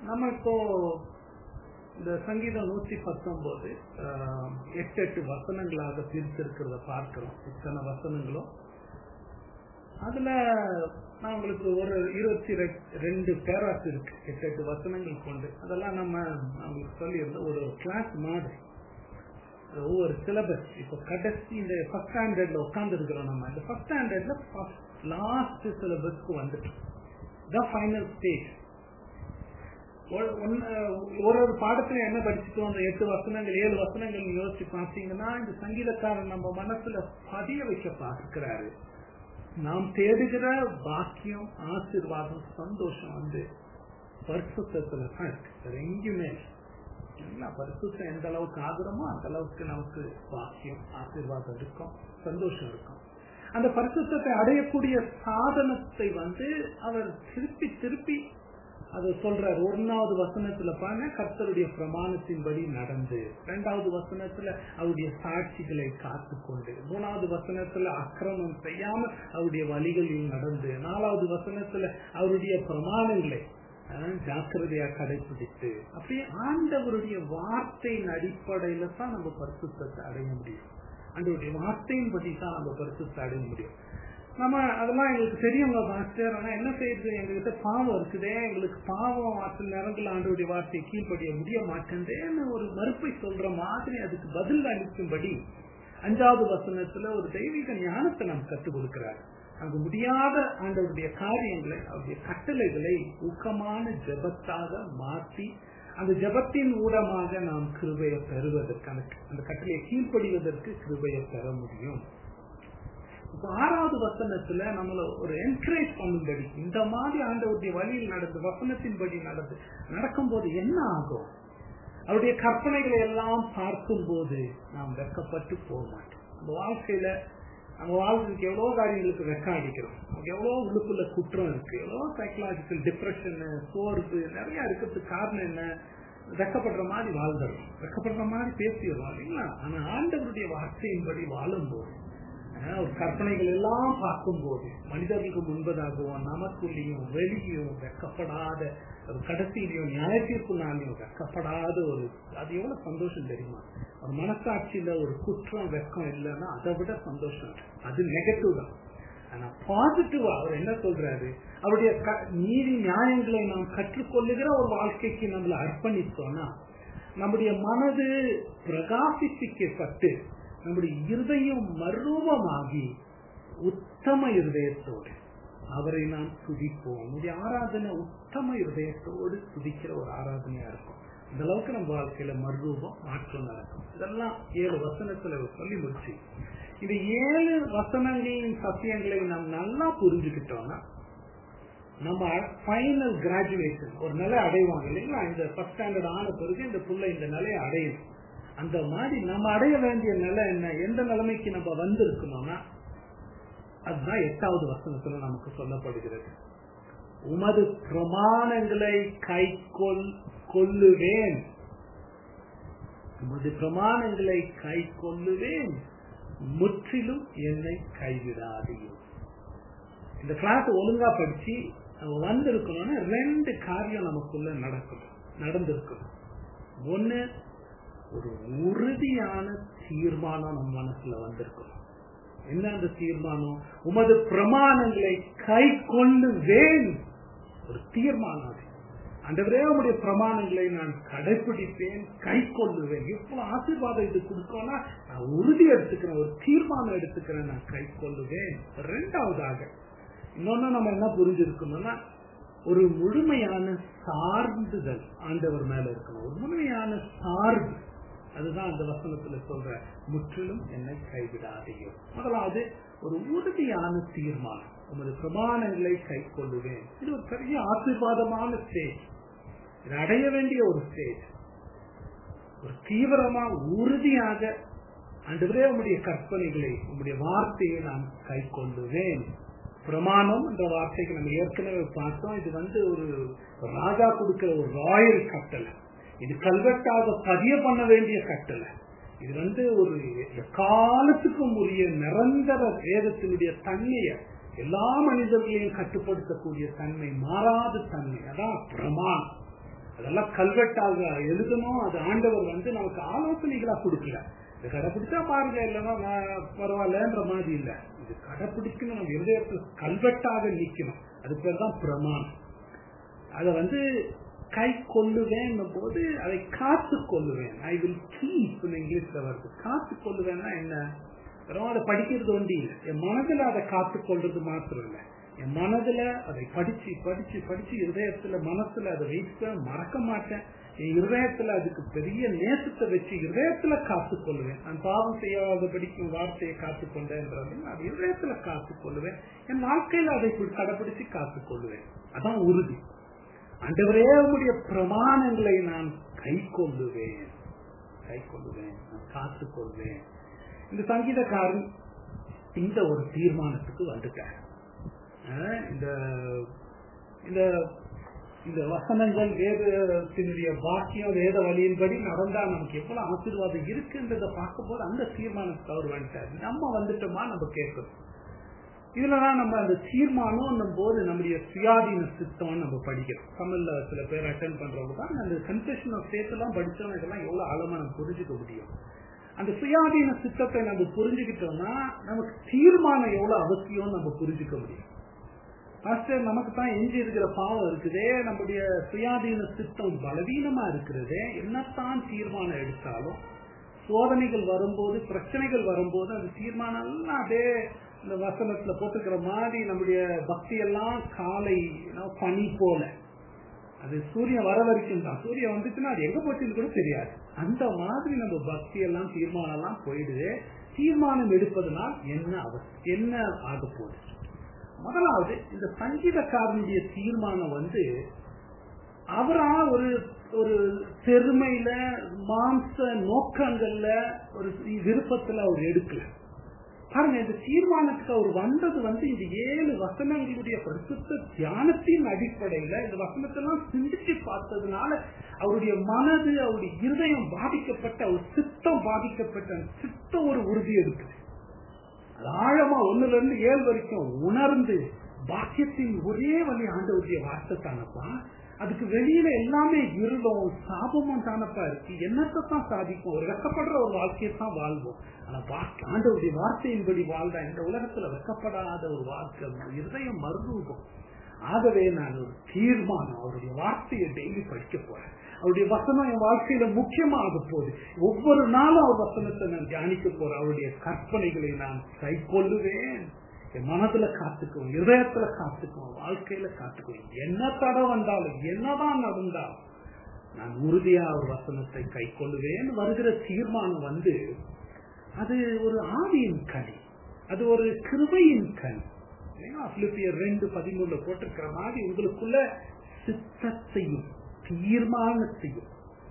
நம்ம இப்போ இந்த சங்கீதம் நூத்தி பத்தொன்பது ஆஹ், எட்டு எட்டு வசனங்களாக பிரித்திருக்கிறத பார்க்கிறோம் இத்தனை வசனங்களும் அதுல நான் உங்களுக்கு ஒரு இருபத்தி ரெ- ரெண்டு பேராஸ் இருக்கு எட்டு எட்டு வசனங்கள் கொண்டு அதெல்லாம் நம்ம நான் உங்களுக்கு சொல்லியிருந்தோம் ஒரு கிளாஸ் மாதிரி ஒவ்வொரு சிலபஸ் இப்போ கடைசி இந்த ஃபர்ஸ்ட் ஸ்டாண்டர்ட்ல உட்கார்ந்து இருக்கிறோம் நம்ம இந்த ஃபர்ஸ்ட் ஸ்டாண்டர்ட்ல லாஸ்ட் சிலபஸ்க்கு வந்துட்டோம் இதான் ஃபைனல் ஸ்டேஜ் ஒரு ஒரு ஒரு பாடத்துல என்ன படிச்சுட்டோம் அந்த எட்டு வசனங்கள் ஏழு வசனங்கள் யோசிச்சு பார்த்தீங்கன்னா இந்த சங்கீதக்காரன் நம்ம மனசுல பதிய வைக்க பார்க்கிறாரு நாம் தேடுகிற பாக்கியம் ஆசீர்வாதம் சந்தோஷம் வந்து பரிசுத்தத்துல தான் இருக்கு வேற எங்கேயுமே இல்லை. எல்லா பரிசுத்தம் எந்த அளவுக்கு ஆகுறோமோ அந்த அளவுக்கு நமக்கு பாக்கியம் ஆசீர்வாதம் இருக்கும் சந்தோஷம் இருக்கும் அந்த பரிசுத்தத்தை அடையக்கூடிய சாதனத்தை வந்து அவர் திருப்பி திருப்பி அதை சொல்றார் ஒன்னாவது வசனத்துல பாருங்க கர்த்தருடைய பிரமாணத்தின்படி நடந்து இரண்டாவது வசனத்துல அவருடைய சாட்சிகளை காத்துக்கொண்டு மூணாவது வசனத்துல அக்கிரமம் செய்யாம அவருடைய வழிகளில் நடந்து நாலாவது வசனத்துல அவருடைய பிரமாணங்களை அஹ், ஜாக்கிரதையா கடைபிடித்து அப்படியே ஆண்டவருடைய வார்த்தையின் அடிப்படையில தான் நம்ம பரிசுத்தத்தை அடைய முடியும் ஆண்டவருடைய வார்த்தையின்படி தான் நம்ம பரிசுத்தை அடைய முடியும் நம்ம அதெல்லாம் எங்களுக்கு தெரியுங்க பாஸ்டர் ஆனா என்ன செய்யுது எங்ககிட்ட பாவம் இருக்குதே எங்களுக்கு பாவம் சில நேரங்கள் ஆண்டவருடைய வார்த்தையை கீழ்ப்படிய முடிய மாட்டேந்தேன்னு ஒரு மறுப்பை சொல்ற மாதிரி அதுக்கு பதில் அளிக்கும்படி அஞ்சாவது வசனத்துல ஒரு தெய்வீக ஞானத்தை நாம் கற்றுக் கொடுக்கிறார் அங்கு முடியாத ஆண்டவருடைய காரியங்களை அவருடைய கட்டளைகளை ஊக்கமான ஜெபத்தாக மாற்றி அந்த ஜெபத்தின் ஊடமாக நாம் கிருபையை பெறுவதற்கு அந்த அந்த கட்டளையை கீழ்ப்படிவதற்கு கிருபையை பெற முடியும் இப்ப ஆறாவது வசனத்துல நம்மள ஒரு என்கரேஜ் பண்ணும்படி இந்த மாதிரி ஆண்டவருடைய வழியில் நடந்து வசனத்தின்படி நடந்து நடக்கும்போது என்ன ஆகும் அவருடைய கற்பனைகளை எல்லாம் பார்க்கும்போது நாம் வெக்கப்பட்டு போக மாட்டோம் நம்ம வாழ்க்கையில நம்ம வாழ்க்கைக்கு எவ்வளவு காரியங்களுக்கு வெக்கம் அடிக்கிறோம் நமக்கு எவ்வளவு உள்ளுக்குள்ள குற்றம் இருக்கு எவ்வளவு சைக்கலாஜிக்கல் டிப்ரெஷன் சோர்வு நிறைய இருக்கிறதுக்கு காரணம் என்ன வெக்கப்படுற மாதிரி வாழ்ந்துடும் வெக்கப்படுற மாதிரி பேசிடுறோம் இல்லைங்களா ஆனா ஆண்டவருடைய வார்த்தையின்படி வாழும்போது ஆஹ் ஒரு கற்பனைகள் எல்லாம் பார்க்கும்போது மனிதர்களுக்கு முன்பதாகவும் நமக்குள்ளேயும் வெளியும் வெக்கப்படாத ஒரு கடைசியிலையும் நியாயத்திற்குள்ளாலையும் வெக்கப்படாத ஒரு அது எவ்வளவு சந்தோஷம் தெரியுமா ஒரு மனசாட்சியில ஒரு குற்றம் வெக்கம் இல்லைன்னா அதை விட சந்தோஷம் அது நெகட்டிவ் தான் ஆனா பாசிட்டிவா அவர் என்ன சொல்றாரு அவருடைய க- நீதி நியாயங்களை நாம் கற்றுக்கொள்ளுகிற ஒரு வாழ்க்கைக்கு நம்மளை அர்ப்பணித்தோம்னா நம்முடைய மனது பிரகாசிப்பிக்கப்பட்டு நம்முடைய இருதயம் மர்வமாகி உத்தம இருதயத்தோடு அவரை நாம் துதிப்போம் நம்முடைய ஆராதனை உத்தம இருதயத்தோடு துதிக்கிற ஒரு ஆராதனையா இருக்கும் இந்த அளவுக்கு நம்ம வாழ்க்கையில மர்ரூபம் மாற்றம் நடக்கும் இதெல்லாம் ஏழு வசனத்துல அவர் சொல்லி முடிச்சு இந்த ஏழு வசனங்களின் சத்தியங்களை நாம் நல்லா புரிஞ்சுக்கிட்டோம்னா நம்ம ஃபைனல் கிராஜுவேஷன் ஒரு நிலை அடைவாங்க இல்லைங்களா இந்த ஃபர்ஸ்ட் ஸ்டாண்டர்ட் ஆன பிறகு இந்த புள்ள இந்த நிலையை அடையும் அந்த மாதிரி நம்ம அடைய வேண்டிய நிலை என்ன எந்த நிலைமைக்கு நம்ம வந்திருக்கணும்னா அதுதான் எட்டாவது வசனத்துல நமக்கு சொல்லப்படுகிறது உமது பிரமாணங்களை கை கொள் கொள்ளுவேன் உமது பிரமாணங்களை கை கொள்ளுவேன் முற்றிலும் என்னை கைவிடாதீர்கள் இந்த கிளாஸ் ஒழுங்கா படிச்சு நம்ம வந்திருக்கணும்னா ரெண்டு காரியம் நமக்குள்ள நடக்கணும் நடந்திருக்கணும் ஒண்ணு ஒரு உறுதியான தீர்மானம் நம்ம மனசுல வந்திருக்கணும் என்ன அந்த தீர்மானம் உமது பிரமாணங்களை கை கொள்ளுவேன் ஒரு தீர்மானம் அது அண்டவரே உடைய பிரமாணங்களை நான் கடைபிடிப்பேன் கை கொள்ளுவேன் எவ்வளவு ஆசீர்வாதம் இது கொடுக்கணும்னா நான் உறுதி எடுத்துக்கிறேன் ஒரு தீர்மானம் எடுத்துக்கிறேன் நான் கை கொள்ளுவேன் ரெண்டாவதாக இன்னொன்னு நம்ம என்ன புரிஞ்சிருக்கணும்னா ஒரு முழுமையான சார்ந்துதல் ஆண்டவர் மேல இருக்கணும் ஒரு முழுமையான சார்பு அதுதான் அந்த வசனத்துல சொல்ற முற்றிலும் என்னை கைவிடாதீங்க முதலாவது ஒரு உறுதியான தீர்மானம் உமது பிரமாணங்களை கை கொள்ளுவேன் இது ஒரு பெரிய ஆசீர்வாதமான ஸ்டேஜ் இது அடைய வேண்டிய ஒரு ஸ்டேஜ் ஒரு தீவிரமா உறுதியாக அன்றுவரே உங்களுடைய கற்பனைகளை உங்களுடைய வார்த்தையை நான் கை கொள்ளுவேன் பிரமாணம் என்ற வார்த்தைக்கு நம்ம ஏற்கனவே பார்த்தோம் இது வந்து ஒரு ராஜா கொடுக்கிற ஒரு ராயல் கட்டளை இது கல்வெட்டாக பதிய பண்ண வேண்டிய கட்டளை இது வந்து ஒரு எக்காலத்துக்கும் உரிய நிரந்தர வேதத்தினுடைய தன்மைய எல்லா மனிதர்களையும் கட்டுப்படுத்தக்கூடிய தன்மை மாறாத தன்மை அதான் பிரமாணம் அதெல்லாம் கல்வெட்டாக எழுதணும் அது ஆண்டவர் வந்து நமக்கு ஆலோசனைகளா கொடுக்கல இது கடைபிடிச்சா பாருங்க இல்லைன்னா நான் பரவாயில்லன்ற மாதிரி இல்ல இது கடைபிடிக்கணும் நம்ம இருதயத்தில் கல்வெட்டாக நிக்கணும் அது பேர் தான் பிரமாணம் அதை வந்து கை கொள்ளுவேன் போது அதை காத்து கொள்ளுவேன் ஐ வில் கீப் இங்கிலீஷ்ல வருது காத்து கொள்ளுவேன்னா என்ன வெறும் அதை படிக்கிறது ஒண்டி இல்லை என் மனதுல அதை காத்து கொள்றது மாத்திரம் இல்லை என் மனதுல அதை படிச்சு படிச்சு படிச்சு இருதயத்துல மனசுல அதை வைக்க மறக்க மாட்டேன் என் இருதயத்துல அதுக்கு பெரிய நேசத்தை வச்சு இருதயத்துல காத்து கொள்வேன் நான் பாவம் செய்யாத படிக்கும் வார்த்தையை காத்து கொண்டேன் அது இருதயத்துல காத்து கொள்வேன் என் வாழ்க்கையில அதை கடைபிடிச்சு காத்து கொள்வேன் அதான் உறுதி அண்டவரே உடைய பிரமாணங்களை நான் கை கொள்ளுவேன் கை கொள்ளுவேன் நான் காத்து கொள்வேன் இந்த சங்கீதக்காரன் இந்த ஒரு தீர்மானத்துக்கு வந்துட்டார் இந்த இந்த இந்த வசனங்கள் வேதத்தினுடைய பாக்கியம் வேத வழியின்படி நடந்தா நமக்கு எவ்வளவு ஆசீர்வாதம் இருக்குன்றத பார்க்கும்போது அந்த தீர்மானத்துக்கு அவர் வந்துட்டார் நம்ம வந்துட்டோமா நம்ம கேட்கணும் இதுலதான் நம்ம அந்த தீர்மானம் போது நம்முடைய சுயாதீன சித்தம் நம்ம படிக்கிறோம் தமிழ்ல சில பேர் அட்டன் பண்றவங்க தான் அந்த கன்ஃபெஷன் ஆஃப் ஃபேத் எல்லாம் படிச்சோம் இதெல்லாம் எவ்வளவு ஆழமா நம்ம புரிஞ்சுக்க முடியும் அந்த சுயாதீன சித்தத்தை நம்ம புரிஞ்சுக்கிட்டோம்னா நமக்கு தீர்மானம் எவ்வளவு அவசியம் நம்ம புரிஞ்சுக்க முடியும் பாஸ்டர் நமக்கு தான் எஞ்சி இருக்கிற பாவம் இருக்குதே நம்முடைய சுயாதீன சித்தம் பலவீனமா இருக்கிறதே என்னத்தான் தீர்மானம் எடுத்தாலும் சோதனைகள் வரும்போது பிரச்சனைகள் வரும்போது அந்த தீர்மானம் எல்லாம் அப்படியே இந்த வசனத்துல போட்டுக்கிற மாதிரி நம்முடைய பக்தி எல்லாம் காலை பனி போல அது சூரியன் வர வரைக்கும் தான் சூரியன் வந்துச்சுன்னா அது எங்க போச்சுன்னு கூட தெரியாது அந்த மாதிரி நம்ம பக்தி எல்லாம் தீர்மானம் எல்லாம் போயிடுது தீர்மானம் எடுப்பதனால் என்ன அவசியம் என்ன ஆக போகுது முதலாவது இந்த சங்கீதக்காரனுடைய தீர்மானம் வந்து அவரா ஒரு ஒரு பெருமையில மாம்ச நோக்கங்கள்ல ஒரு விருப்பத்துல அவர் எடுக்கல பாருங்க இந்த தீர்மானத்துக்கு அவர் வந்தது வந்து இந்த ஏழு வசனங்களுடைய பரிசுத்த தியானத்தின் அடிப்படையில இந்த வசனத்தெல்லாம் சிந்திச்சு பார்த்ததுனால அவருடைய மனது அவருடைய இருதயம் பாதிக்கப்பட்ட அவர் சித்தம் பாதிக்கப்பட்ட சித்தம் ஒரு உறுதி இருக்குது அது ஆழமா ஒண்ணுல இருந்து ஏழு வரைக்கும் உணர்ந்து பாக்கியத்தின் ஒரே வழி ஆண்டவருடைய வார்த்தை தானப்பா அதுக்கு வெளியில எல்லாமே இருளும் சாபமும் தானப்பா இருக்கு என்னத்தை தான் சாதிக்கும் ஒரு வெக்கப்படுற ஒரு வாழ்க்கையை தான் வாழ்வோம் ஆனா ஆண்டவருடைய வார்த்தையின்படி வாழ்ந்தா இந்த உலகத்துல வெக்கப்படாத ஒரு வாழ்க்கை இருதயம் மறுரூபம் ஆகவே நான் ஒரு தீர்மானம் அவருடைய வார்த்தையை டெய்லி படிக்க போறேன் அவருடைய வசனம் என் வாழ்க்கையில முக்கியமாக போகுது ஒவ்வொரு நாளும் அவர் வசனத்தை நான் தியானிக்க போறேன் அவருடைய கற்பனைகளை நான் கை கொள்ளுவேன் என் மனதுல காத்துக்குவோம் இதயத்துல காத்துக்குவோம் வாழ்க்கையில காத்துக்குவோம் என்ன தடை வந்தாலும் என்னதான் நடந்தாலும் நான் உறுதியா ஒரு வசனத்தை கை கொள்ளுவேன் வருகிற தீர்மானம் வந்து அது ஒரு ஆவியின் கனி அது ஒரு கிருபையின் கனி பிலிப்பியர் ரெண்டு பதிமூணுல போட்டிருக்கிற மாதிரி உங்களுக்குள்ள சித்தத்தையும் தீர்மானத்தையும்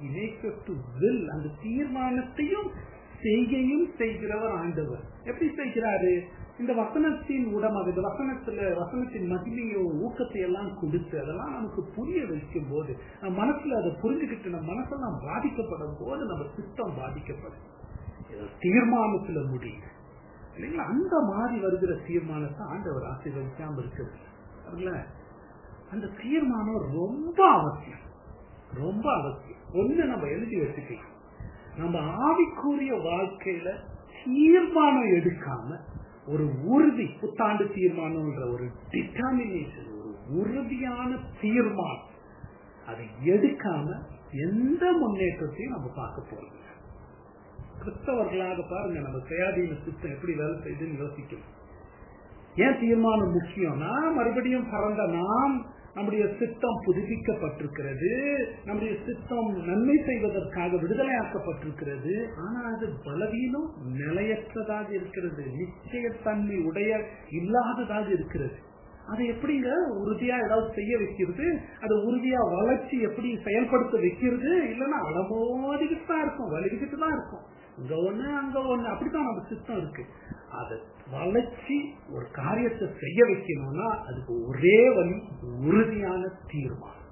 வில் அந்த தீர்மானத்தையும் செய்கையும் செய்கிறவர் ஆண்டவர் எப்படி செய்கிறாரு இந்த வசனத்தின் உடமாக இந்த வசனத்துல வசனத்தின் மகிமையும் ஊக்கத்தை எல்லாம் கொடுத்து அதெல்லாம் நமக்கு புரிய வைக்கும் போது நம்ம மனசுல அதை புரிஞ்சுக்கிட்டு நம்ம மனசெல்லாம் பாதிக்கப்படும் போது நம்ம சித்தம் பாதிக்கப்படும் தீர்மானத்துல முடியும் இல்லைங்களா அந்த மாதிரி வருகிற தீர்மானத்தை ஆண்டவர் ஆசீர்வதிக்காம இருக்குது அந்த தீர்மானம் ரொம்ப அவசியம் ரொம்ப அவசியம் ஒண்ணு நம்ம எழுதி வச்சுக்கலாம் நம்ம ஆவிக்குரிய வாழ்க்கையில தீர்மானம் எடுக்காம ஒரு உறுதி புத்தாண்டு தீர்மானம்ன்ற ஒரு டிட்டர்மினேஷன் ஒரு உறுதியான தீர்மானம் அதை எடுக்காம எந்த முன்னேற்றத்தையும் நம்ம பார்க்க போறோம் கிறிஸ்தவர்களாக பாருங்க நம்ம சுயாதீன சித்தம் எப்படி வேலை செய்யுதுன்னு யோசிக்கணும் ஏன் தீர்மானம் முக்கியம்னா மறுபடியும் பறந்த நாம் நம்முடைய சித்தம் புதுப்பிக்கப்பட்டிருக்கிறது நம்முடைய சித்தம் நன்மை செய்வதற்காக விடுதலையாக்கப்பட்டிருக்கிறது ஆனா அது பலவீனம் நிலையற்றதாக இருக்கிறது நிச்சயத்தன்மை உடைய இல்லாததாக இருக்கிறது அதை எப்படிங்க உறுதியா ஏதாவது செய்ய வைக்கிறது அதை உறுதியா வளர்ச்சி எப்படி செயல்படுத்த வைக்கிறது இல்லைன்னா அளவோதிக்கிட்டு தான் இருக்கும் வலிக்கிட்டு தான் இருக்கும் இங்க ஒண்ணு அங்க ஒண்ணு அப்படித்தான் நம்ம சித்தம் இருக்கு அதை வளர்ச்சி ஒரு காரியத்தை செய்ய வைக்கணும்னா அதுக்கு ஒரே வழி உறுதியான தீர்மானம்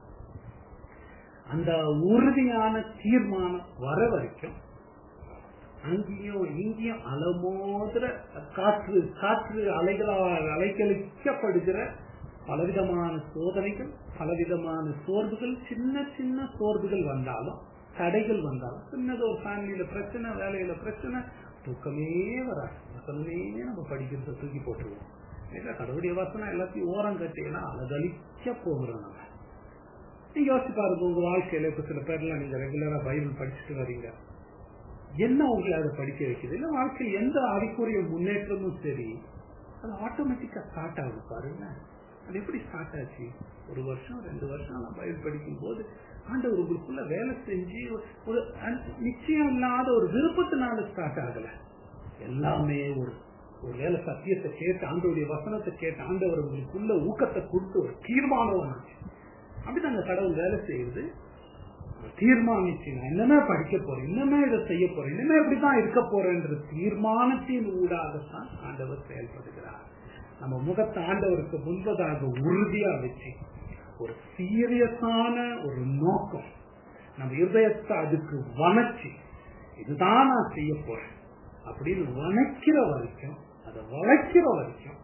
அந்த உறுதியான தீர்மானம் வர வரைக்கும் அங்கேயும் இங்கேயும் அலமோதுற காற்று காற்று அலைகளால் அலைக்கழிக்கப்படுகிற பலவிதமான சோதனைகள் பலவிதமான சோர்வுகள் சின்ன சின்ன சோர்வுகள் வந்தாலும் தடைகள் வந்தாலும் சின்னது ஒரு ஃபேமிலியில பிரச்சனை வேலையில பிரச்சனை தூக்கமே வராது வசனமே நம்ம படிக்கிறத தூக்கி போட்டுருவோம் இல்ல கடவுளுடைய வசனம் எல்லாத்தையும் ஓரம் கட்டினா அழகழிக்க போகிறோம் நம்ம நீங்க யோசிச்சு பாருங்க உங்க வாழ்க்கையில இப்ப சில பேர்லாம் நீங்க ரெகுலரா பைபிள் படிச்சுட்டு வரீங்க என்ன உங்களை அதை படிக்க வைக்குது இல்ல வாழ்க்கையில் எந்த அறிக்குரிய முன்னேற்றமும் சரி அது ஆட்டோமேட்டிக்கா ஸ்டார்ட் ஆகுது பாருங்க அது எப்படி ஸ்டார்ட் ஆச்சு ஒரு வருஷம் ரெண்டு வருஷம் நான் பைபிள் படிக்கும் போது ஆண்டவர் உங்களுக்குள்ள வேலை செஞ்சு ஒரு நிச்சயம் இல்லாத ஒரு விருப்பத்தினால ஸ்டார்ட் ஆகல எல்லாமே ஒரு ஒரு வேலை சத்தியத்தை கேட்டு ஆண்டவருடைய வசனத்தை கேட்டு ஆண்டவர் உங்களுக்குள்ள ஊக்கத்தை கொடுத்து ஒரு தீர்மானம் ஆச்சு அப்படிதாங்க கடவுள் வேலை செய்யுது தீர்மானிச்சு நான் என்னமே படிக்க போறேன் இன்னமே இதை செய்ய போறேன் இன்னமே இப்படிதான் இருக்க போறேன்ற தீர்மானத்தின் ஊடாகத்தான் ஆண்டவர் செயல்படுகிறார் நம்ம முகத்தை ஆண்டவருக்கு முன்பதாக உறுதியா வச்சு ஒரு சீரியஸான ஒரு நோக்கம் நம்ம இருதயத்தை அதுக்கு வளைச்சு இதுதான் நான் செய்ய போறேன் அப்படின்னு வளைக்கிற வரைக்கும் அதை வளைக்கிற வரைக்கும்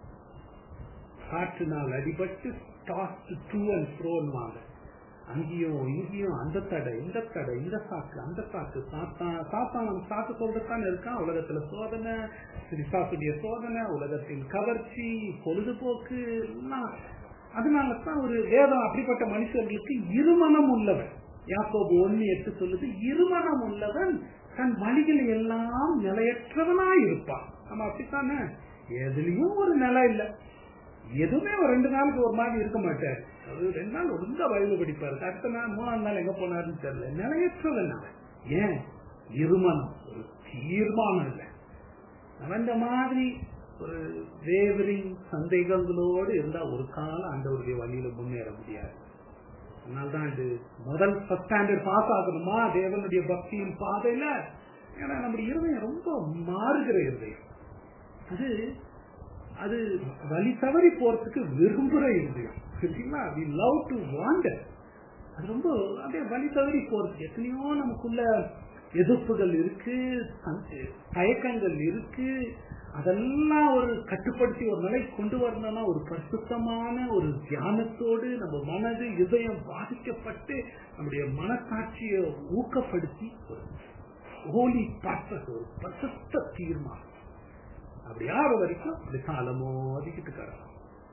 காற்று நாள் அடிபட்டு டாஸ்ட் டூ அண்ட் த்ரோன்வாங்க அங்கேயும் இங்கேயும் அந்த தடை இந்த தடை இந்த சாக்கு அந்த சாக்கு சாத்தான் சாத்தான் நம்ம சாக்கு சொல்றதுதான் இருக்கான் உலகத்துல சோதனை பிசாசுடைய சோதனை உலகத்தின் கவர்ச்சி பொழுதுபோக்கு எல்லாம் அதனாலதான் ஒரு வேதம் அப்படிப்பட்ட மனுஷர்களுக்கு இருமனம் உள்ளவன் யாக்கோபு ஒன்னு எட்டு சொல்லுது இருமனம் உள்ளவன் தன் வழிகள் எல்லாம் நிலையற்றவனா இருப்பான் நம்ம அப்படித்தானே எதுலயும் ஒரு நிலை இல்லை எதுவுமே ஒரு ரெண்டு நாளுக்கு ஒரு மாதிரி இருக்க மாட்டார் அது ரெண்டு நாள் ஒழுங்கா வயது படிப்பாரு அடுத்த நாள் மூணாம் நாள் எங்க போனாருன்னு தெரியல நிலையற்றவன் அவன் ஏன் இருமனம் ஒரு தீர்மானம் இல்லை அவன் இந்த மாதிரி ஒரு வேவரிங் சந்தேகங்களோடு இருந்தா ஒரு காலம் ஆண்டவருடைய வழியில முன்னேற முடியாது அதனால்தான் இது முதல் ஃபர்ஸ்ட் ஸ்டாண்டர்ட் பாஸ் ஆகணுமா தேவனுடைய பக்தியின் பாதையில ஏன்னா நம்முடைய இருதயம் ரொம்ப மாறுகிற இருதயம் அது அது வழி தவறி போறதுக்கு விரும்புற இருதயம் சரிங்களா வி லவ் டு வாண்டர் அது ரொம்ப அப்படியே வழி தவறி போறதுக்கு எத்தனையோ நமக்குள்ள எதிர்ப்புகள் இருக்கு தயக்கங்கள் இருக்கு அதெல்லாம் ஒரு கட்டுப்படுத்தி ஒரு நிலை கொண்டு வரணும்னா ஒரு பரிசுத்தமான ஒரு தியானத்தோடு நம்ம மனது இதயம் பாதிக்கப்பட்டு நம்முடைய மனசாட்சியை ஊக்கப்படுத்தி ஒரு ஹோலி பர்பஸ் ஒரு பரிசுத்த தீர்மானம் அப்படி யார வரைக்கும் அப்படி காலமோ அதிக்கிட்டு கிடக்கும்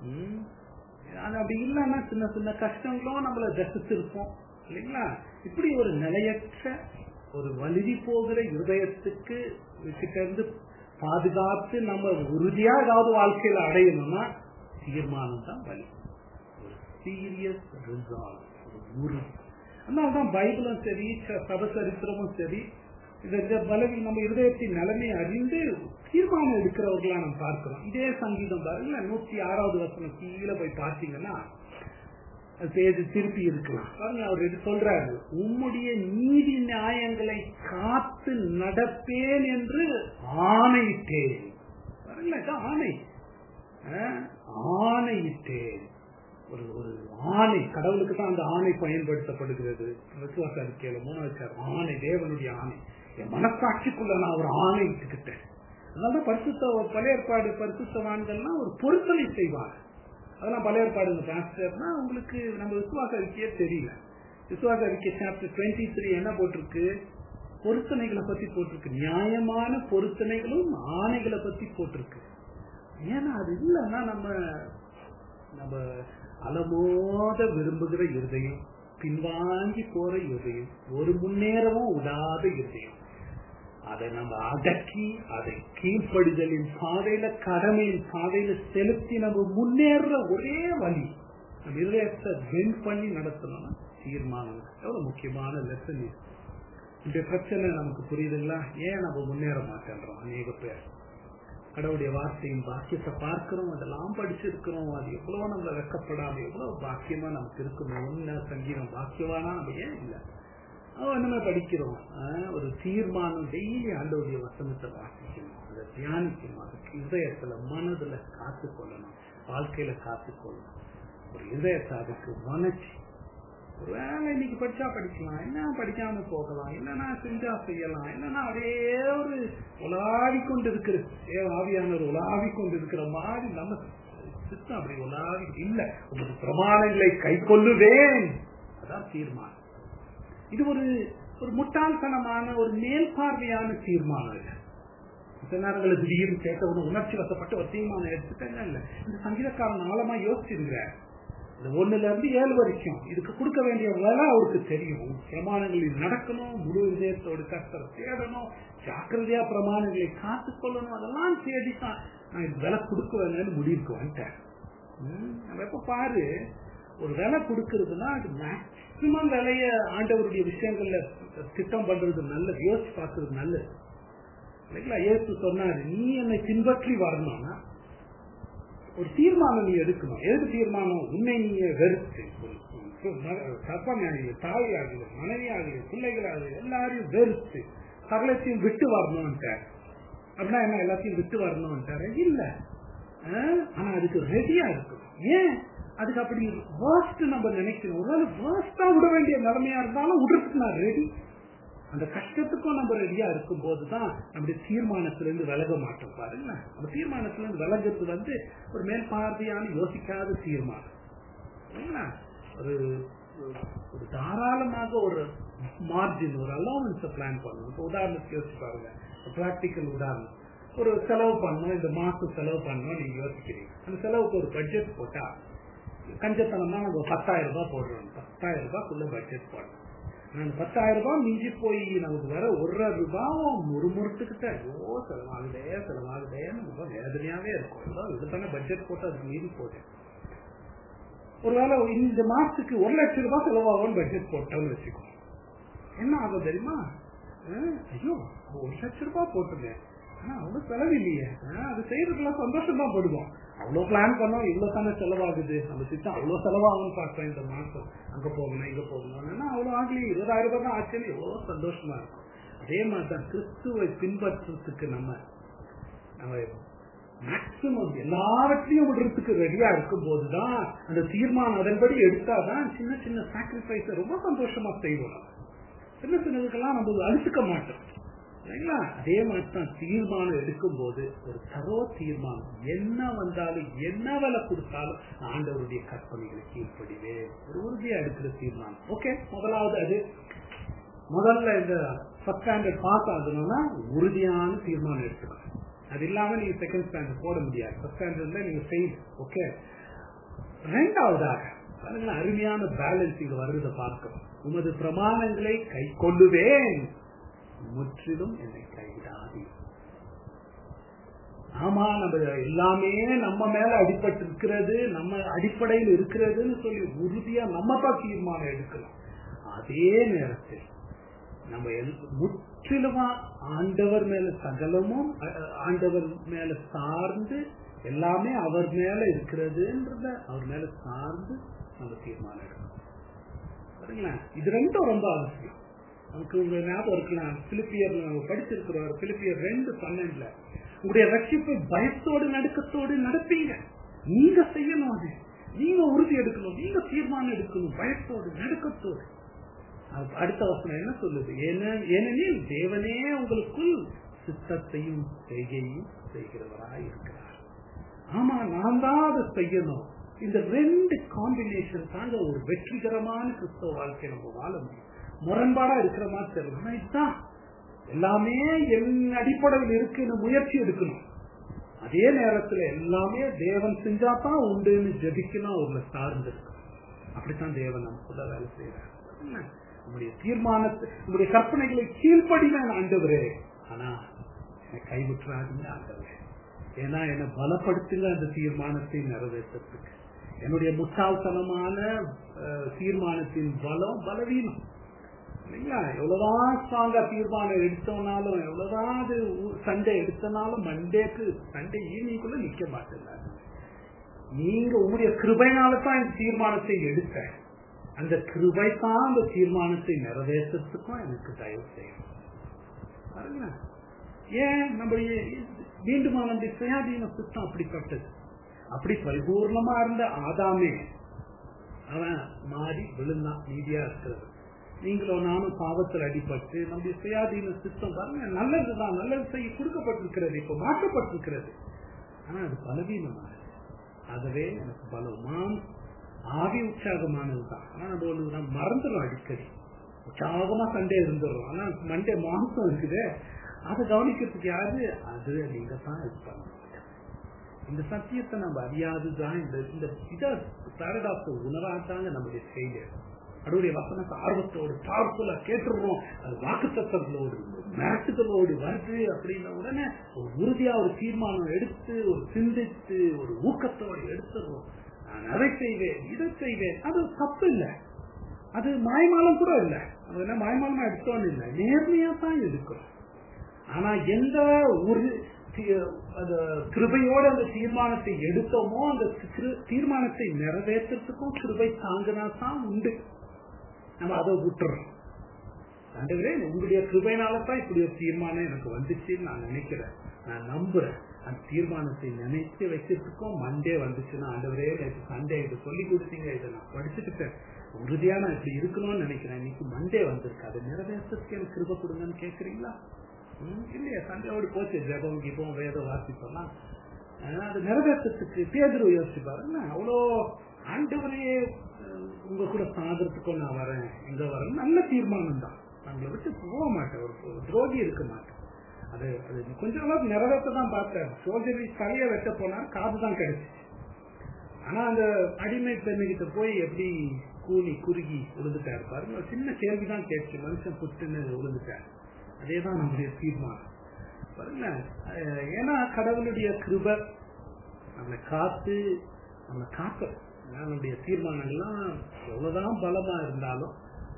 அது அப்படி இல்லைன்னா சின்ன சின்ன கஷ்டங்களும் நம்மள தசிச்சிருப்போம் இல்லைங்களா இப்படி ஒரு நிலையற்ற ஒரு வலிதி போகிற இருதயத்துக்கு கிட்ட இருந்து பாதுகாத்து நம்ம உறுதியா ஏதாவது வாழ்க்கையில அடையணும்னா தீர்மானம் தான் வழி ஒரு சீரியஸ் ரிசால்வ் ஒரு உறுதி அதனால்தான் பைபிளும் சரி சபசரித்திரமும் சரி இந்த பலவி நம்ம இருதயத்தின் நிலைமை அறிந்து தீர்மானம் எடுக்கிறவர்களா நம்ம பார்க்கிறோம் இதே சங்கீதம் பாருங்க நூத்தி ஆறாவது வருஷம் கீழே போய் பார்த்தீங்கன்னா பேஜ் திருப்பி இருக்கலாம் பாருங்க அவர் இது சொல்றாரு உம்முடைய நீதி நியாயங்களை காத்து நடப்பேன் என்று ஆணையிட்டேன் பாருங்களா ஆணை ஆணையிட்டேன் ஒரு ஒரு ஆணை கடவுளுக்கு தான் அந்த ஆணை பயன்படுத்தப்படுகிறது விசுவாச அறிக்கையில மூணாவது ஆணை தேவனுடைய ஆணை என் மனசாட்சிக்குள்ள நான் ஒரு ஆணை இட்டுக்கிட்டேன் அதனால பரிசுத்த பழைய ஏற்பாடு பரிசுத்தவான்கள்லாம் ஒரு பொருத்தனை செய்வாங்க அதெல்லாம் பழைய ஏற்பாடுங்க பாஸ்டர்னா உங்களுக்கு நம்ம விசுவாச அறிக்கையே தெரியல விசுவாச அறிக்கை சாப்டர் டுவெண்ட்டி த்ரீ என்ன போட்டிருக்கு பொருத்தனைகளை பத்தி போட்டிருக்கு நியாயமான பொருத்தனைகளும் ஆணைகளை பத்தி போட்டிருக்கு ஏன்னா அது இல்லைன்னா நம்ம நம்ம அலமோத விரும்புகிற இருதயம் பின்வாங்கி போற இருதயம் ஒரு முன்னேறவும் விடாத இருதயம் அதை நம்ம அடக்கி அதை கீழ்ப்படிதலின் பாதையில கடமையின் பாதையில செலுத்தி நம்ம முன்னேற ஒரே வழி நம்ம இருதயத்தை வென் பண்ணி நடத்தணும்னா தீர்மானம் எவ்வளவு முக்கியமான லெசன் இது இந்த பிரச்சனை நமக்கு புரியுதுங்களா ஏன் நம்ம முன்னேற மாட்டேன்றோம் அநேக பேர் கடவுளுடைய வார்த்தையின் பாக்கியத்தை பார்க்கிறோம் அதெல்லாம் படிச்சிருக்கிறோம் அது எவ்வளவு நம்மள வெக்கப்படாம எவ்வளவு பாக்கியமா நமக்கு இருக்கணும் உன்ன சங்கீதம் பாக்கியவானா நம்ம ஏன் இல்லை என்னமே படிக்கிறோம் ஒரு தீர்மானம் டெய்லி ஆண்டோடைய வசனத்தை வாசிக்கணும் அதை தியானிக்கணும் அதுக்கு இதயத்துல மனதுல காத்துக்கொள்ளணும் வாழ்க்கையில காத்துக்கொள்ளணும் ஒரு இதயத்தை அதுக்கு வனச்சு ஒரு வேலை இன்னைக்கு படிச்சா படிக்கலாம் என்ன படிக்காம போகலாம் இல்லைன்னா செஞ்சா செய்யலாம் இல்லைன்னா அதே ஒரு உலாவி கொண்டு இருக்கிற ஏ ஆவியானவர் உலாவி கொண்டு இருக்கிற மாதிரி நம்ம சித்தம் அப்படி உலாவி இல்ல உங்களுக்கு பிரமாணங்களை கை கொள்ளுவேன் அதான் தீர்மானம் இது ஒரு ஒரு முட்டாள்தனமான ஒரு மேல்பார்வையான தீர்மானம் இல்லை சில நேரங்களில் திடீர்னு கேட்டவன உணர்ச்சி வசப்பட்டு ஒரு தீர்மானம் எடுத்துட்டேங்க இல்ல இந்த சங்கீதக்காரன் ஆழமா யோசிச்சிருக்கிறார் இந்த ஒண்ணுல இருந்து ஏழு வரைக்கும் இதுக்கு கொடுக்க வேண்டிய வேலை அவருக்கு தெரியும் பிரமாணங்களில் நடக்கணும் முழு இதயத்தோடு கஷ்டம் தேடணும் ஜாக்கிரதையா பிரமாணங்களை காத்துக்கொள்ளணும் அதெல்லாம் தேடித்தான் நான் இது விலை கொடுக்க வேணும்னு முடிவுக்கு வந்துட்டேன் நம்ம எப்ப பாரு ஒரு விலை கொடுக்கறதுன்னா அது மேக்சிமம் விலைய ஆண்டவருடைய விஷயங்கள்ல திட்டம் பண்றது நல்லது யோசிச்சு பார்க்கறது நல்லது இல்லைங்களா இயேசு சொன்னாரு நீ என்னை பின்பற்றி வரணும்னா ஒரு தீர்மானம் நீ எடுக்கணும் எது தீர்மானம் உன்னை நீ வெறுத்து சப்பனாகிய தாயாகிய மனைவியாகிய பிள்ளைகளாகிய எல்லாரையும் வெறுத்து சகலத்தையும் விட்டு வரணும்ட்டார் அப்படின்னா என்ன எல்லாத்தையும் விட்டு வரணும்ட்டாரு இல்ல ஆனா அதுக்கு ரெடியா இருக்கணும் ஏன் அதுக்கு அப்படி வேர்ஸ்ட் நம்ம நினைக்கணும் ஒருவேளை வேர்ஸ்டா விட வேண்டிய நிலைமையா இருந்தாலும் விடுறதுக்கு நான் ரெடி அந்த கஷ்டத்துக்கும் நம்ம ரெடியா இருக்கும் போதுதான் நம்முடைய தீர்மானத்திலிருந்து விலக மாட்டோம் பாருங்க நம்ம தீர்மானத்திலிருந்து விலகிறது வந்து ஒரு மேற்பார்வையான யோசிக்காத தீர்மானம் ஒரு ஒரு தாராளமாக ஒரு மார்ஜின் ஒரு அலோவன்ஸ் பிளான் பண்ணணும் இப்போ உதாரணத்துக்கு யோசிச்சு பாருங்க பிராக்டிக்கல் உதாரணம் ஒரு செலவு பண்ணணும் இந்த மாசம் செலவு பண்ணணும் நீங்க யோசிக்கிறீங்க அந்த செலவுக்கு ஒரு பட்ஜெட் போட்டா கஞ்சத்தனமா நம்ம பத்தாயிரம் ரூபாய் போடுறோம் பத்தாயிரம் ரூபாய்க்குள்ள பட்ஜெட் போடணும் அந்த பத்தாயிரம் ரூபாய் மிஞ்சி போய் நமக்கு வர ஒரு ரூபாவும் முறுமுறுத்துக்கிட்ட ஐயோ செலவாகுதே செலவாகுதேன்னு ரொம்ப வேதனையாவே இருக்கும் இது தானே பட்ஜெட் போட்டு அதுக்கு மீறி போகுது ஒருவேளை இந்த மாசத்துக்கு ஒரு லட்சம் ரூபாய் செலவாகும் பட்ஜெட் போட்டோம்னு வச்சுக்கோ என்ன ஆகும் தெரியுமா ஐயோ ஒரு லட்சம் ரூபாய் போட்டுருந்தேன் ஆனா அவ்வளவு செலவு இல்லையே அது செய்யறதுக்குலாம் சந்தோஷம் தான் படுவோம் அவ்வளவு பிளான் பண்ணோம் இவ்வளவு தானே செலவாகுது நம்ம திட்டம் அவ்வளவு செலவாகும்னு பார்த்தேன் இந்த மாசம் அங்க போகணும் இங்க போகணும் அவ்வளவு ஆகலையே இருபதாயிரம் ரூபாய் தான் ஆச்சுன்னு எவ்வளவு சந்தோஷமா இருக்கும் அதே மாதிரிதான் கிறிஸ்துவை பின்பற்றுறதுக்கு நம்ம நம்ம மேக்சிமம் எல்லாவற்றையும் விடுறதுக்கு ரெடியா இருக்கும் போதுதான் அந்த தீர்மானம் அதன்படி எடுத்தாதான் சின்ன சின்ன சாக்ரிஃபைஸ் ரொம்ப சந்தோஷமா செய்வோம் சின்ன சின்னதுக்கெல்லாம் நம்ம அழுத்துக்க மாட்டோம் இல்லைங்களா அதே மாதிரி தான் தீர்மானம் எடுக்கும் போது ஒரு தரோ தீர்மானம் என்ன வந்தாலும் என்ன வேலை கொடுத்தாலும் ஆண்டவருடைய கற்பனைகளை கீழ்ப்படிவே ஒரு உறுதியா எடுக்கிற தீர்மானம் ஓகே முதலாவது அது முதல்ல இந்த ஃபர்ஸ்ட் ஸ்டாண்டர்ட் பாஸ் ஆகணும்னா உறுதியான தீர்மானம் எடுக்கணும் அது இல்லாம நீங்க செகண்ட் ஸ்டாண்டர்ட் போட முடியாது ஃபர்ஸ்ட் ஸ்டாண்டர்ட்ல நீங்க செய்யுங்க ஓகே ரெண்டாவதாக அருமையான பேலன்ஸ் இங்க வருவதை பார்க்கிறோம் உமது பிரமாணங்களை கை கொள்ளுவேன் முற்றிலும் என்னை கைவிடாது ஆமா நம்ம எல்லாமே நம்ம மேல அடிபட்டு இருக்கிறது நம்ம அடிப்படையில் இருக்கிறதுன்னு சொல்லி உறுதியா நம்ம தான் தீர்மானம் எடுக்கலாம் அதே நேரத்தில் நம்ம முற்றிலுமா ஆண்டவர் மேல சகலமும் ஆண்டவர் மேல சார்ந்து எல்லாமே அவர் மேல இருக்கிறதுன்றத அவர் மேல சார்ந்து நம்ம தீர்மானம் எடுக்கணும் சரிங்களா இது ரெண்டும் ரொம்ப அவசியம் நமக்கு உங்க ஞாபகம் இருக்கலாம் பிலிப்பியர் நம்ம படிச்சிருக்கிறோம் பிலிப்பியர் ரெண்டு பன்னெண்டுல உங்களுடைய ரட்சிப்பை பயத்தோடு நடுக்கத்தோடு நடப்பீங்க நீங்க செய்யணும் அது நீங்க உறுதி எடுக்கணும் நீங்க தீர்மானம் எடுக்கணும் பயத்தோடு நடுக்கத்தோடு அடுத்த வசனம் என்ன சொல்லுது ஏனெனில் தேவனே உங்களுக்குள் சித்தத்தையும் செய்கையும் செய்கிறவராய் இருக்கிறார் ஆமா நான் தான் அதை செய்யணும் இந்த ரெண்டு காம்பினேஷன் தாங்க ஒரு வெற்றிகரமான கிறிஸ்தவ வாழ்க்கை நம்ம வாழ முடியும் முரண்பாடா இருக்கிற மாதிரி தெரியல இதுதான் எல்லாமே என் அடிப்படையில் இருக்குன்னு முயற்சி எடுக்கணும் அதே நேரத்துல எல்லாமே தேவன் செஞ்சாதான் உண்டுன்னு ஜபிக்கணும் அவர்களை சார்ந்து இருக்கும் அப்படித்தான் தேவன் நமக்குள்ள வேலை செய்யறாரு நம்முடைய தீர்மானத்தை நம்முடைய கற்பனைகளை கீழ்ப்படிதான் ஆண்டவரே ஆனா என்னை கைவிட்டுறாதுங்க ஆண்டவரே ஏன்னா என்னை பலப்படுத்துங்க அந்த தீர்மானத்தை நிறைவேற்றத்துக்கு என்னுடைய முட்டாள்தனமான தீர்மானத்தின் பலம் பலவீனம் இல்லைங்களா எவ்வளவுதான் ஸ்ட்ராங்கா தீர்மானம் எடுத்தோம்னாலும் எவ்வளவுதான் அது சண்டை எடுத்தனாலும் மண்டேக்கு சண்டே ஈவினிங்குள்ள நிக்க மாட்டேன் நீங்க உங்களுடைய கிருபைனால தான் இந்த தீர்மானத்தை எடுத்தேன் அந்த கிருபை தான் அந்த தீர்மானத்தை நிறைவேற்றத்துக்கும் எனக்கு தயவு செய்யும் பாருங்க ஏன் நம்ம மீண்டும் அந்த சுயாதீன சித்தம் அப்படிப்பட்டது அப்படி பரிபூர்ணமா இருந்த ஆதாமே அவன் மாறி விழுந்தான் நீதியா இருக்கிறது நீங்களும் நானும் பாவத்தில் அடிபட்டு நம்முடைய சுயாதீன சித்தம் பாருங்க நல்லதுதான் நல்லது செய்ய கொடுக்கப்பட்டிருக்கிறது இப்ப மாற்றப்பட்டிருக்கிறது ஆனா அது பலவீனமானது அதுவே எனக்கு பலம் மாம் ஆவி உற்சாகமானதுதான் ஆனா நம்ம ஒண்ணு நம்ம மறந்துடும் அடிக்கடி உற்சாகமா சண்டே இருந்துடும் ஆனா மண்டே மாம்சம் இருக்குது அதை கவனிக்கிறதுக்கு யாரு அது நீங்க தான் இருப்பாங்க இந்த சத்தியத்தை நம்ம அறியாதுதான் இந்த இந்த இதை பேரடாக்ஸ் உணராதாங்க நம்முடைய ஃபெயிலியர் அவருடைய வசனத்தை ஆர்வத்தோடு பவர்ஃபுல்லா கேட்டுடுறோம் அது வாக்குத்தத்தங்களோடு மிரட்டுதலோடு வருது அப்படின்ன உடனே ஒரு உறுதியா ஒரு தீர்மானம் எடுத்து ஒரு சிந்தித்து ஒரு ஊக்கத்தோடு எடுத்துடுறோம் நான் அதை செய்வேன் இதை செய்வேன் அது தப்பு இல்லை அது மாய்மாலம் கூட இல்லை அது என்ன மாய்மாலமா எடுத்தோன்னு இல்லை நேர்மையா தான் எடுக்கிறோம் ஆனா எந்த ஒரு அந்த கிருபையோட அந்த தீர்மானத்தை எடுத்தோமோ அந்த தீர்மானத்தை நிறைவேற்றத்துக்கும் கிருபை தாங்கினா தான் உண்டு நம்ம அதை விட்டுறோம் ஆண்டவரே உங்களுடைய கிருபைனால தான் இப்படி ஒரு தீர்மானம் எனக்கு வந்துச்சுன்னு நான் நினைக்கிறேன் நான் நம்புறேன் அந்த தீர்மானத்தை நினைத்து வைக்கிறதுக்கும் மண்டே வந்துச்சுன்னா ஆண்டவரே நேற்று சண்டே இது சொல்லி கொடுத்தீங்க இதை நான் படிச்சுக்கிட்டேன் உறுதியா நான் இப்படி இருக்கணும்னு நினைக்கிறேன் இன்னைக்கு மண்டே வந்திருக்கு அதை நிறைவேற்றத்துக்கு எனக்கு கிருபை கொடுங்கன்னு கேட்குறீங்களா இல்லையா சண்டையோடு போச்சு ஜபம் கிபம் வேத வாசிப்பெல்லாம் அது நிறைவேற்றத்துக்கு பேதர் யோசிச்சு பாருங்க அவ்வளோ ஆண்டவரே உங்க கூட சாதத்துக்கும் நான் வரேன் எங்க வரேன் நல்ல தீர்மானம் தான் நம்மளை விட்டு போக மாட்டேன் ஒரு துரோகி இருக்க மாட்டேன் அது அது கொஞ்ச அளவுக்கு நிறைவேற்ற தான் பார்த்தேன் சோதரி தலையை வெட்ட போனா காது தான் கிடைச்சிச்சு ஆனா அந்த அடிமை பெண்ணுகிட்ட போய் எப்படி கூலி குறுகி விழுந்துட்டாரு பாருங்க ஒரு சின்ன கேள்விதான் கேட்டு மனுஷன் புட்டுன்னு விழுந்துட்டாரு அதேதான் நம்முடைய தீர்மானம் பாருங்க ஏன்னா கடவுளுடைய கிருப நம்மளை காத்து நம்மளை காக்க நம்முடைய தீர்மானங்கள்லாம் எவ்வளவுதான் பலமா இருந்தாலும்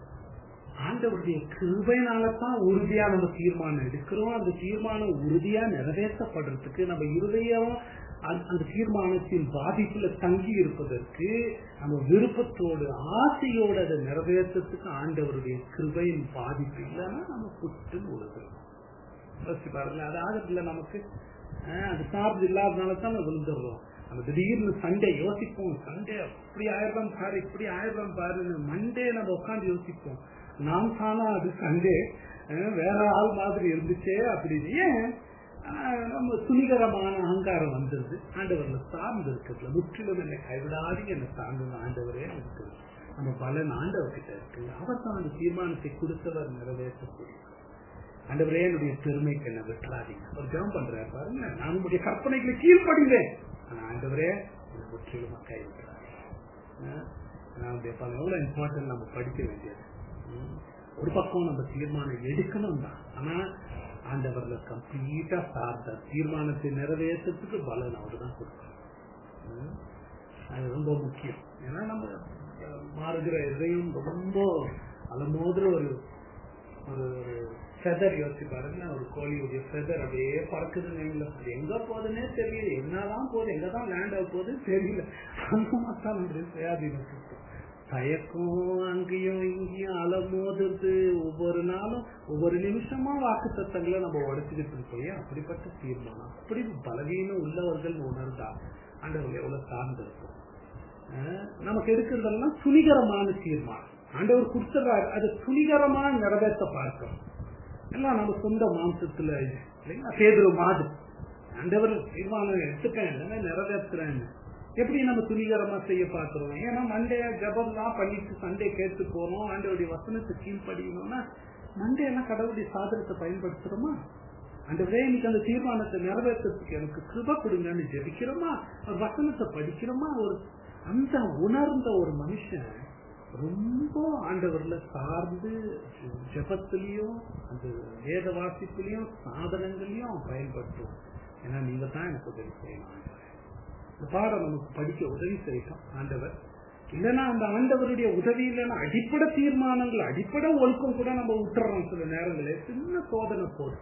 ஆண்டவருடைய கிருபையினாலதான் உறுதியா நம்ம தீர்மானம் எடுக்கிறோம் அந்த தீர்மானம் உறுதியா நிறைவேற்றப்படுறதுக்கு நம்ம இருதயம் அந்த தீர்மானத்தின் பாதிப்புல தங்கி இருப்பதற்கு நம்ம விருப்பத்தோடு ஆசையோடு அதை நிறைவேற்றத்துக்கு ஆண்டவருடைய கிருபையின் பாதிப்பு இல்லைன்னா நம்ம புட்டு உழுதுறோம் யோசிச்சு பாருங்க அது ஆகத்துல நமக்கு அது சார்ஜ் இல்லாதனால தான் நம்ம விழுந்துடுறோம் நம்ம திடீர்னு சண்டே யோசிப்போம் சண்டே அப்படி ஆயிரம் பாரு இப்படி ஆயிரம் பாருன்னு மண்டே நம்ம உட்காந்து யோசிப்போம் நாம் தானா அது சண்டே வேற ஆள் மாதிரி இருந்துச்சே அப்படின்னு ஏன் நம்ம துணிகரமான அகங்காரம் வந்துருது ஆண்டவர்ல சார்ந்து இருக்கிறதுல முற்றிலும் என்னை கைவிடாதீங்க என்ன சார்ந்து ஆண்டவரே இருக்கு நம்ம பலன் ஆண்டவர்கிட்ட இருக்கு அவர் தான் அந்த தீர்மானத்தை கொடுத்தவர் நிறைவேற்றக்கூடிய ஆண்டவரே என்னுடைய பெருமைக்கு என்ன விட்டுறாதீங்க ஒரு ஜெபம் பண்றாரு பாருங்க நான் உங்களுடைய கற்பனைகளை கீழ்படிந்தேன் ஆனா ஆண்டவரே என்ன முற்றிலுமா கைவிட்டுறாதீங்க நம்முடைய பல எவ்வளவு இம்பார்ட்டன்ட் நம்ம படிக்க வேண்டியது ஒரு பக்கம் நம்ம தீர்மானம் எடுக்கணும் தான் ஆனா ஆண்டவர்ல கம்ப்ளீட்டா சார்ந்த தீர்மானத்தை நிறைவேற்றத்துக்கு பலன் அவர் தான் கொடுக்கணும் அது ரொம்ப முக்கியம் ஏன்னா நம்ம மாறுகிற இதையும் ரொம்ப அலமோதுற ஒரு ஒரு ஃபெதர் யோசிச்சு பாருங்க ஒரு கோழியுடைய ஃபெதர் அப்படியே பறக்குதுன்னு அது எங்க போகுதுன்னே தெரியல என்னதான் போகுது எங்கதான் லேண்ட் ஆக போகுது தெரியல அந்த மாதிரி நம்முடைய சுயாதீனம் தயக்கம் அங்கேயும் இங்கேயும் அலமோதுது ஒவ்வொரு நாளும் ஒவ்வொரு நிமிஷமா வாக்கு தத்தங்களை நம்ம உடைச்சுக்கிட்டு இருக்கோம் அப்படிப்பட்ட தீர்மானம் அப்படி பலவீனம் உள்ளவர்கள் உணர்ந்தா ஆண்டவர்கள் எவ்வளவு சார்ந்து இருக்கும் நமக்கு எடுக்கிறதெல்லாம் துணிகரமான தீர்மானம் ஆண்டவர் கொடுத்துறாரு அது துணிகரமா நிறைவேற்ற பார்க்கணும் எல்லாம் நம்ம சொந்த மாம்சத்துல இல்லைங்களா பேதுரு மாது ஆண்டவர் தீர்மானம் எடுத்துட்டேன் இல்லைன்னா நிறைவேற்றுறேன் எப்படி நம்ம துணிகரமா செய்ய பார்க்கிறோம் ஏன்னா மண்டே ஜபம்லாம் பண்ணிட்டு சண்டே கேட்டு போறோம் ஆண்டவருடைய வசனத்தை கீழ்படியணும்னா மண்டே எல்லாம் கடவுளுடைய சாதனத்தை பயன்படுத்துறோமா அந்த இன்னைக்கு அந்த தீர்மானத்தை நிறைவேற்றத்துக்கு எனக்கு கிருப கொடுங்கன்னு ஜெபிக்கிறோமா ஒரு வசனத்தை படிக்கிறோமா ஒரு அந்த உணர்ந்த ஒரு மனுஷன் ரொம்ப ஆண்டவர்ல சார்ந்து ஜபத்திலையும் அந்த வேத வாசிப்புலையும் சாதனங்களையும் பயன்படுத்தும் ஏன்னா நீங்க தான் எனக்கு உதவி செய்யணும் இந்த பாடம் நமக்கு படிக்க உதவி செய்யணும் ஆண்டவர் இல்லைன்னா அந்த ஆண்டவருடைய உதவி இல்லைன்னா அடிப்படை தீர்மானங்கள் அடிப்படை ஒழுக்கம் கூட நம்ம விட்டுறோம் சில நேரங்களில் சின்ன சோதனை போதும்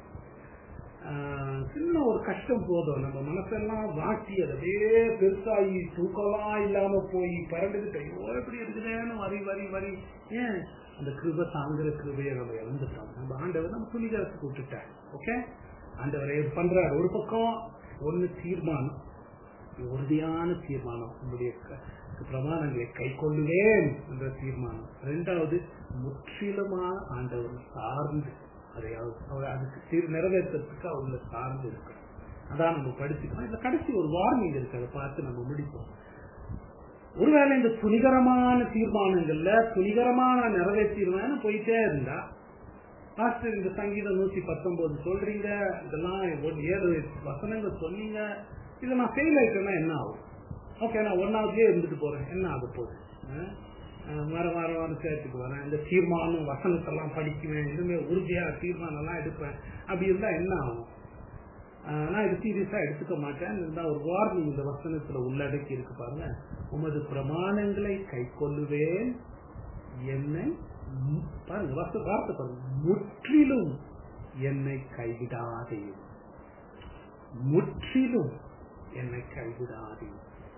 சின்ன ஒரு கஷ்டம் போதும் நம்ம மனசெல்லாம் வாட்டி அதே பெருசாகி தூக்கம்லாம் இல்லாம போய் பறந்துகிட்டு ஐயோ எப்படி இருக்குதேன்னு வரி வரி வரி ஏன் அந்த கிருப தாங்குற கிருபையை நம்ம இழந்துட்டோம் நம்ம ஆண்டவர் நம்ம துணிகரத்துக்கு விட்டுட்டார் ஓகே ஆண்டவர் பண்றாரு ஒரு பக்கம் ஒண்ணு தீர்மானம் உறுதியான தீர்மானம் உங்களுடைய பிரமாணங்களை கை கொள்ளுவேன் என்ற தீர்மானம் ரெண்டாவது முற்றிலுமா ஆண்டவர் சார்ந்து அதை அவர் அதுக்கு நிறைவேற்றத்துக்கு அவங்கள சார்ந்து இருக்கணும் அதான் நம்ம படிச்சுக்கணும் இதுல கடைசி ஒரு வார்னிங் இருக்கு அதை பார்த்து நம்ம முடிப்போம் ஒருவேளை இந்த துணிகரமான தீர்மானங்கள்ல துணிகரமா நான் நிறைவேற்றிடுவேன்னு போயிட்டே இருந்தா மாஸ்டர் இந்த சங்கீதம் நூத்தி பத்தொன்பது சொல்றீங்க இதெல்லாம் ஒரு ஏழு வசனங்கள் சொன்னீங்க இதை நான் ஃபெயில் ஆயிட்டேன்னா என்ன ஆகும் ஓகே நான் ஒன்னாவதுலயே இருந்துட்டு போறேன் என்ன ஆக போகுது அஹ் அஹ் வார வார வாரம் சேர்த்துக்கு வரேன் இந்த தீர்மானம் வசனத்தெல்லாம் படிக்குவேன் இனிமே உறுதியா தீர்மானம் எல்லாம் எடுப்பேன் அப்படி இருந்தா என்ன ஆகும் ஆஹ் நான் இது சீரியஸா எடுத்துக்க மாட்டேன் இருந்தா ஒரு வார்னிங் இந்த வசனத்துல உள்ளடக்கி இருக்கு பாருங்க உமது பிரமாணங்களை கை கொள்ளுவேன் என்னை மு- பாருங்க வச- வார்த்தை பாருங்க முற்றிலும் என்னை கைவிடாதே முற்றிலும் என்னை கைவிடாதே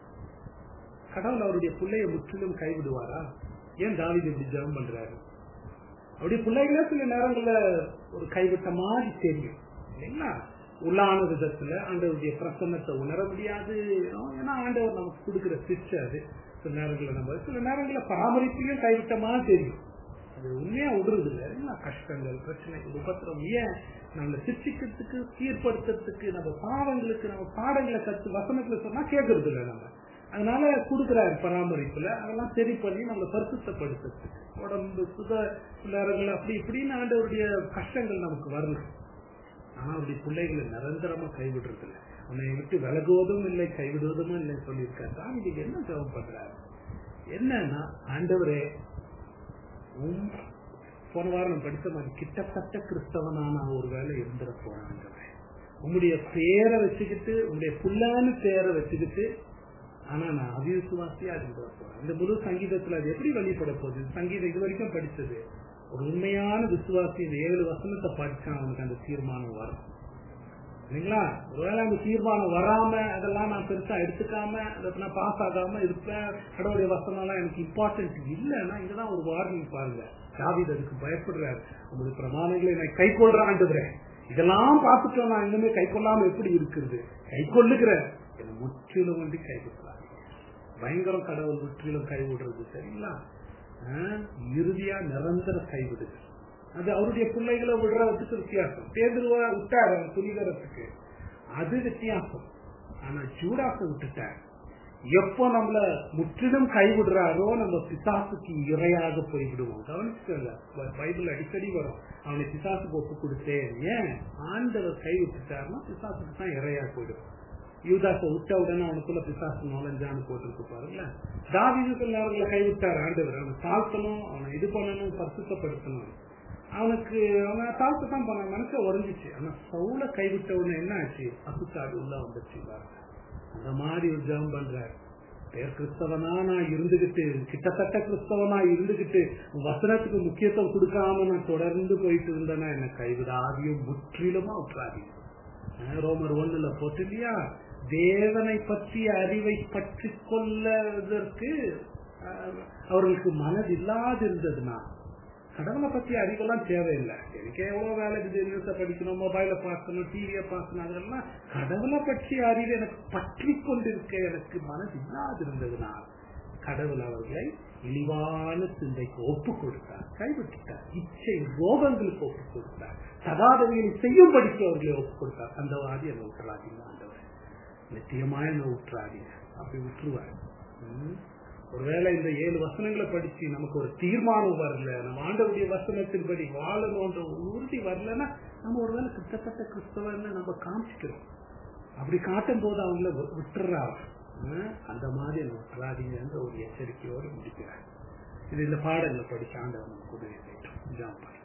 கடவுள் அவருடைய பிள்ளைய முற்றிலும் கைவிடுவாரா ஏன் தாவீது இப்படி ஜெபம் பண்றாரு அவருடைய பிள்ளைகளே சில நேரங்கள்ல ஒரு கைவிட்ட மாதிரி தெரியும் இல்லைங்களா உள்ளான விதத்துல ஆண்டவருடைய பிரசன்னத்தை உணர முடியாது ஏன்னா ஆண்டவர் நமக்கு கொடுக்கிற சிக்ஷை அது சில நேரங்கள்ல நம்ம சில நேரங்கள்ல பராமரிப்பையும் கைவிட்ட மாதிரி தெரியும் அது உண்மையா விடுறது இல்லை இல்லைங்களா? கஷ்டங்கள் பிரச்சனைகள் உபத்திரம் ஏன் நம்மளை சிரிச்சிக்கிறதுக்கு சீர்படுத்துறதுக்கு நம்ம பாவங்களுக்கு நம்ம பாடங்களை கத்து வசனத்துல சொன்னா கேட்கறது இல்லை நம்ம அதனால கொடுக்கிறாரு பராமரிப்புல அதெல்லாம் சரி பண்ணி நம்மளை பரிசுத்தப்படுத்துறதுக்கு உடம்பு சுத நேரங்கள் அப்படி இப்படின்னு ஆண்டவருடைய கஷ்டங்கள் நமக்கு வரணும் ஆனா அவருடைய பிள்ளைகளை நிரந்தரமா கைவிடுறது இல்லை உன்னை விட்டு விலகுவதும் இல்லை கைவிடுவதும் இல்லை சொல்லியிருக்காரு தான் இதுக்கு என்ன ஜெபம் பண்றாரு என்னன்னா ஆண்டவரே உம் போன வாரம் நம்ம படித்த மாதிரி கிட்டத்தட்ட கிறிஸ்தவனா நான் ஒரு வேலை இருந்துட போறேன் ஆண்டவரே உங்களுடைய பேரை வச்சுக்கிட்டு உங்களுடைய புல்லான்னு பேரை வச்சுக்கிட்டு ஆனா நான் அவிசுவாசியா இருந்துட போறேன் இந்த முழு சங்கீதத்துல அது எப்படி வெளிப்பட போகுது சங்கீதம் இது வரைக்கும் படிச்சது ஒரு உண்மையான விசுவாசி இந்த ஏழு வசனத்தை படிச்சா அவனுக்கு அந்த தீர்மானம் வரும் இல்லைங்களா ஒருவேளை அந்த தீர்மானம் வராம அதெல்லாம் நான் பெருசா எடுத்துக்காம அதை நான் பாஸ் ஆகாம இருப்பேன் கடவுளுடைய வசனம் எல்லாம் எனக்கு இம்பார்ட்டன்ட் இல்லைன்னா இங்கதான் ஒரு வார்னிங் பாருங்க தாவீது அதுக்கு பயப்படுறாரு உங்களுக்கு பிரமாணங்களை நான் கை கொள்றான் இதெல்லாம் பார்த்துட்டோம் நான் இன்னுமே கை கொள்ளாம எப்படி இருக்கிறது கை கொள்ளுகிற என்னை முற்றிலும் வந்து கை கொடுக்குறாங்க பயங்கரம் கடவுள் முற்றிலும் கை விடுறது சரிங்களா ஆஹ், இறுதியா நிரந்தர கைவிடுது அது அவருடைய பிள்ளைகளை விடுறதுக்கு வித்தியாசம் பேதுருவா விட்டாரு அவன் துணிகரத்துக்கு அது வித்தியாசம் ஆனா ஜூடாச விட்டுட்டார் எப்போ நம்மள முற்றிலும் கைவிடுறாரோ நம்ம பிசாசுக்கு இரையாக போய்விடுவோம் கவனிச்சுக்கோங்க ப- பைபிள் அடிக்கடி வரும் அவனை பிசாசுக்கு ஒப்பு கொடுத்தேன் ஏன் ஆண்டவர் கை விட்டுட்டாருன்னா பிசாசுக்கு தான் இரையா போயிடும் யூதாச விட்ட உடனே அவனுக்குள்ள பிசாசு நுழைஞ்சான்னு போட்டிருக்கு பாருங்களேன் தாவீதுக்கு நேரங்களை கைவிட்டார் ஆண்டவர் அவனை தாழ்த்தணும் அவனை இது பண்ணணும் பரிசுத்தப்படுத்தணும் அவனுக்கு அவன் தாழ்த்த தான் பண்ண மனசை உடஞ்சிச்சு ஆனா சவுல கைவிட்ட உடனே என்ன ஆச்சு அசுத்தாடு உள்ள வந்துச்சு பாருங்க அந்த மாதிரி ஒரு ஜெபம் பண்றாரு பேர் கிறிஸ்தவனா நான் இருந்துகிட்டு கிட்டத்தட்ட கிறிஸ்தவனா இருந்துகிட்டு வசனத்துக்கு முக்கியத்துவம் கொடுக்காம நான் தொடர்ந்து போயிட்டு இருந்தேன்னா என்ன கைவிடாதையும் முற்றிலுமா விட்டுறாதீங்க அஹ் ரோமர் ஒண்ணுல போட்டு இல்லையா தேவனை பற்றிய அறிவை பற்றி கொள்ளதற்கு அஹ், அவர்களுக்கு மனது இல்லாதிருந்ததுன்னா கடவுளை பத்தி அறிவெல்லாம் தேவையில்லை எனக்கு எவ்வளவு வேலை இருக்குது நியூஸை படிக்கணும் மொபைல பார்க்கணும் டிவியை பார்க்கணும் அதெல்லாம் கடவுளை பற்றிய அறிவு எனக்கு பற்றி கொண்டிருக்க எனக்கு மனது இல்லாதிருந்ததுன்னா கடவுள் அவர்களை இழிவான சிந்தைக்கு ஒப்பு கொடுத்தார் கைவிட்டுட்டார் இச்சை ரோகங்களுக்கு ஒப்பு கொடுத்தார் சதாதவிகளை செய்யும்படிக்கு அவர்களை ஒப்பு கொடுத்தார் அந்த வாதி என்னை விட்டுறாதீங்க ஆண்டவர் நிச்சயமா என்னை விட்டுறாதீங்க அப்படி விட்டுருவார் ம். ஒருவேளை இந்த ஏழு வசனங்களை படிச்சு நமக்கு ஒரு தீர்மானம் வரல நம்ம ஆண்டவருடைய வசனத்தின்படி வாழணும்ன்ற ஒரு உறுதி வரலன்னா நம்ம ஒருவேளை கிட்டத்தட்ட கிறிஸ்தவன்னு நம்ம காமிச்சிக்கிறோம் அப்படி காட்டும் போது அவங்கள வி- விட்டுறாங்க ஆஹ் அந்த மாதிரி என்ன விட்டுறாதீங்கன்ற ஒரு எச்சரிக்கையோடு முடிக்கிறார் இது இந்த பாடங்களை படிச்சு ஆண்டவர் நமக்கு உதவி செய்யட்டும் ஜாம் பண்ணி